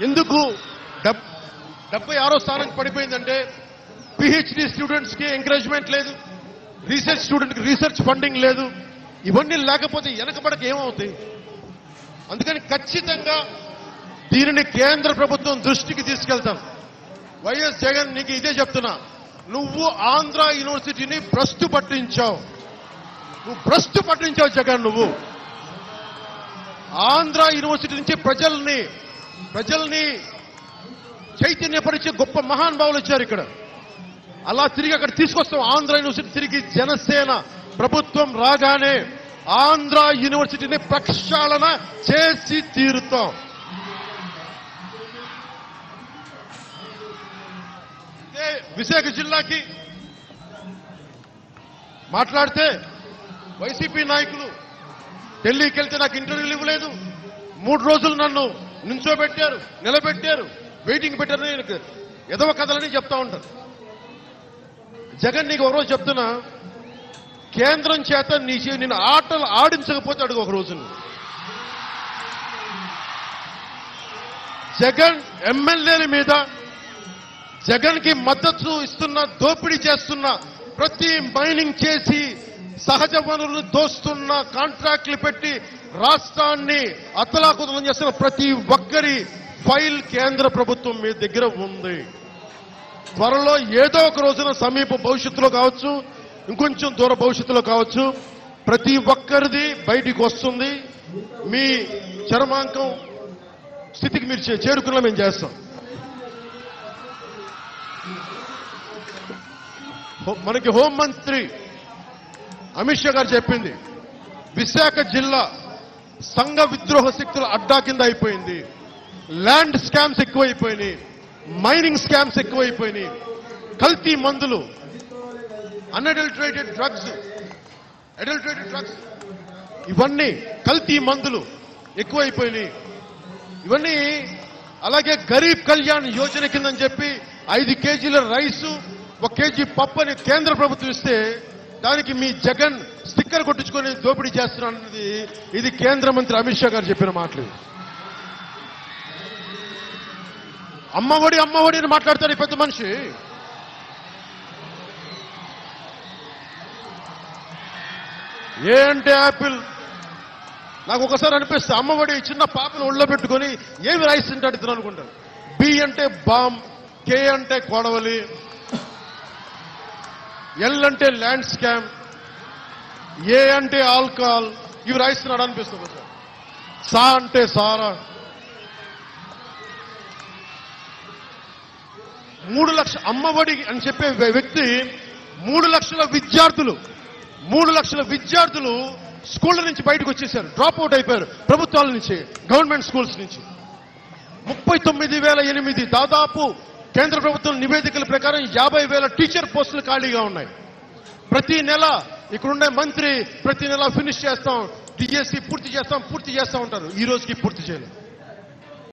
ఎందుకు డెబ్- డెబ్బై ఆరో స్థానానికి పడిపోయిందంటే పిహెచ్డి స్టూడెంట్స్ కి ఎంకరేజ్మెంట్ లేదు రీసెర్చ్ స్టూడెంట్ కి రీసెర్చ్ ఫండింగ్ లేదు ఇవన్నీ లేకపోతే వెనకబడక ఏమవుతాయి అందుకని ఖచ్చితంగా దీనిని కేంద్ర ప్రభుత్వం దృష్టికి తీసుకెళ్తాం వైఎస్ జగన్ నీకు ఇదే చెప్తున్నా నువ్వు ఆంధ్ర యూనివర్సిటీని భ్రష్టు పట్టించావు నువ్వు భ్రష్టు పట్టించావు జగన్ నువ్వు ఆంధ్ర యూనివర్సిటీ నుంచి ప్రజల్ని ప్రజల్ని చైతన్యపరిచే గొప్ప మహానుభావులు వచ్చారు ఇక్కడ అలా తిరిగి అక్కడ తీసుకొస్తాం ఆంధ్ర యూనివర్సిటీ తిరిగి జనసేన ప్రభుత్వం రాగానే ఆంధ్ర యూనివర్సిటీని ప్రక్షాళన చేసి తీరుతాం ఇదే విశాఖ జిల్లాకి మాట్లాడితే వైసీపీ నాయకులు ఢిల్లీకి వెళ్తే నాకు ఇంటర్వ్యూలు ఇవ్వలేదు మూడు రోజులు నన్ను నించోబెట్టారు నిలబెట్టారు వెయిటింగ్ పెట్టారు నేను ఎదవ కథలని చెప్తా ఉంటారు జగన్ నీకు ఒక రోజు చెప్తున్నా కేంద్రం చేత నీ చే- నేను ఆటలు ఆడించకపోతే అడుగు ఒక రోజు నువ్వు. జగన్ ఎమ్మెల్యేల మీద జగన్ కి మద్దతు ఇస్తున్న దోపిడీ చేస్తున్న ప్రతి మైనింగ్ చేసి సహజ వనరులు దోస్తున్న కాంట్రాక్ట్లు పెట్టి రాష్ట్రాన్ని అతలాకుతలం చేస్తున్న ప్రతి ఒక్కరి ఫైల్ కేంద్ర ప్రభుత్వం మీ దగ్గర ఉంది త్వరలో ఏదో ఒక రోజున సమీప భవిష్యత్తులో కావచ్చు ఇంకొంచెం దూర భవిష్యత్తులో కావచ్చు ప్రతి ఒక్కరిది బయటికి వస్తుంది మీ చరమాంకం స్థితికి మీరు చే- చేరుకున్నా మేము చేస్తాం హో- మనకి హోంమంత్రి అమిత్ షా గారు చెప్పింది విశాఖ జిల్లా సంఘ విద్రోహ శక్తుల అడ్డా కింద అయిపోయింది ల్యాండ్ స్కామ్స్ ఎక్కువైపోయినాయి మైనింగ్ స్కామ్స్ ఎక్కువైపోయినాయి కల్తీ మందులు అన్అడల్టరేటెడ్ డ్రగ్స్ అడల్టరేటెడ్ డ్రగ్స్ ఇవన్నీ కల్తీ మందులు ఎక్కువైపోయినాయి ఇవన్నీ అలాగే గరీబ్ కళ్యాణ్ యోజన కిందని చెప్పి ఐదు కేజీల రైసు ఒక కేజీ పప్పు అని కేంద్ర ప్రభుత్వం ఇస్తే దానికి మీ జగన్ స్టిక్కర్ కొట్టించుకొని దోపిడీ చేస్తున్నారన్నది ఇది కేంద్ర మంత్రి అమిత్ షా గారు చెప్పిన మాటలు అమ్మఒడి అమ్మఒడి అని మాట్లాడతాడు ఈ పెద్ద మనిషి ఏ అంటే యాపిల్ నాకు ఒకసారి అనిపిస్తే అమ్మఒడి చిన్న పాపను ఒళ్ళో పెట్టుకొని ఏమి రైస్ తింటాడు ఇతను అనుకుంటాను బి అంటే బామ్ కే అంటే కొడవలి ఎల్ అంటే ల్యాండ్ స్కామ్ ఏ అంటే ఆల్కహాల్ ఇవి రాయిస్తున్నాడు అనిపిస్తుంది ఒకసారి సా అంటే సారా మూడు లక్ష అమ్మఒడి అని చెప్పే వ్య- వ్యక్తి మూడు లక్షల విద్యార్థులు మూడు లక్షల విద్యార్థులు స్కూళ్ళ నుంచి బయటకు వచ్చేసారు డ్రాప్ అవుట్ అయిపోయారు ప్రభుత్వాల నుంచి గవర్నమెంట్ స్కూల్స్ నుంచి ముప్పై తొమ్మిది వేల ఎనిమిది దాదాపు కేంద్ర ప్రభుత్వం నివేదికల ప్రకారం యాభై వేల టీచర్ పోస్టులు ఖాళీగా ఉన్నాయి ప్రతి నెల ఇక్కడుండే మంత్రి ప్రతి నెల ఫినిష్ చేస్తాం డిఎస్సి పూర్తి చేస్తాం పూర్తి చేస్తాం ఉంటారు ఈ రోజుకి పూర్తి చేయలేదు